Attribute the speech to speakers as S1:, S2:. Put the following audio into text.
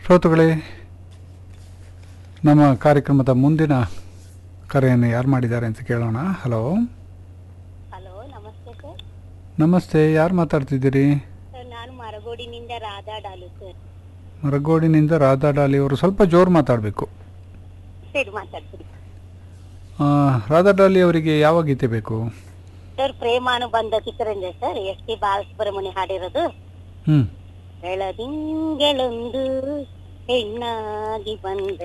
S1: ಶ್ರೋತೃಗಳೇ ನಮ್ಮ ಕಾರ್ಯಕ್ರಮದ ಮುಂದಿನ ಕರೆಯನ್ನು ಯಾರು ಮಾಡಿದ್ದಾರೆ ಅಂತ ಕೇಳೋಣ ಹಲೋ
S2: ಹಲೋ ನಮಸ್ತೆ ಸರ್
S1: ನಮಸ್ತೆ ಯಾರು ಮಾತಾಡ್ತಿದ್ದೀರಿ
S2: ಸರ್ ನಾನು ಮರಗೋಡಿನಿಂದ ರಾಧಾ ಡಾಲು ಸರ್
S1: ಮರಗೋಡಿನಿಂದ ರಾಧಾ ಡಾಲಿ ಅವರು ಸ್ವಲ್ಪ ಜೋರು ಮಾತಾಡಬೇಕು
S2: ಸರಿ ಮಾತಾಡ್ತೀನಿ
S1: ರಾಧಾ ಡಾಲಿ ಅವರಿಗೆ ಯಾವ ಗೀತೆ ಬೇಕು
S2: ಸರ್ ಪ್ರೇಮಾನುಬಂಧ ಚಿತ್ರದಿಂದ ಸರ್ ಎಸ್ ಟಿ ಬಾಲಸುಬ್ರಹ್ಮಣ್ಯ ಹಾಡಿರೋದು
S1: ಹ್ಞೂ
S2: ಬೆಳದಿಂಗಳೊಂದು ಹೆಣ್ಣಾಗಿ ಬಂದ